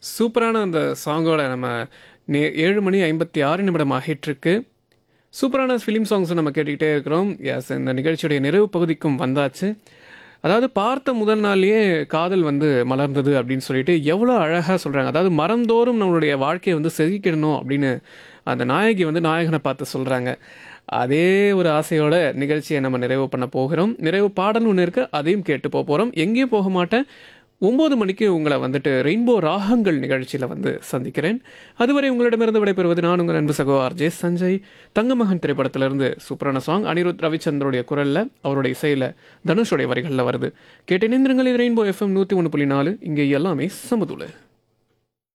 சூப்பரான அந்த சாங்கோட நம்ம நே ஏழு மணி ஐம்பத்தி ஆறு நிமிடம் ஆகிட்டுருக்கு சூப்பரான ஃபிலிம் சாங்ஸும் நம்ம கேட்டுக்கிட்டே இருக்கிறோம் எஸ் இந்த நிகழ்ச்சியுடைய நிறைவு பகுதிக்கும் வந்தாச்சு அதாவது பார்த்த முதல் நாள்லயே காதல் வந்து மலர்ந்தது அப்படின்னு சொல்லிட்டு எவ்வளோ அழகாக சொல்கிறாங்க அதாவது மரந்தோறும் நம்மளுடைய வாழ்க்கையை வந்து செதுக்கிடணும் அப்படின்னு அந்த நாயகி வந்து நாயகனை பார்த்து சொல்கிறாங்க அதே ஒரு ஆசையோட நிகழ்ச்சியை நம்ம நிறைவு பண்ண போகிறோம் நிறைவு பாடல் ஒன்று இருக்கு அதையும் கேட்டு போக போகிறோம் எங்கேயும் போக மாட்டேன் ஒம்பது மணிக்கு உங்களை வந்துட்டு ரெயின்போ ராகங்கள் நிகழ்ச்சியில் வந்து சந்திக்கிறேன் அதுவரை உங்களிடமிருந்து விடைபெறுவது நான் உங்கள் அன்பு சகோ ஆர்ஜே சஞ்சய் தங்கமகன் திரைப்படத்திலிருந்து சூப்பரான சாங் அனிருத் ரவிச்சந்திரோடைய குரலில் அவருடைய இசையில் தனுஷோடைய வரிகளில் வருது கேட்டு நிந்திரங்கள் இது ரெயின்போ எஃப்எம் நூற்றி ஒன்று புள்ளி நாலு இங்கே எல்லாமே சமதுல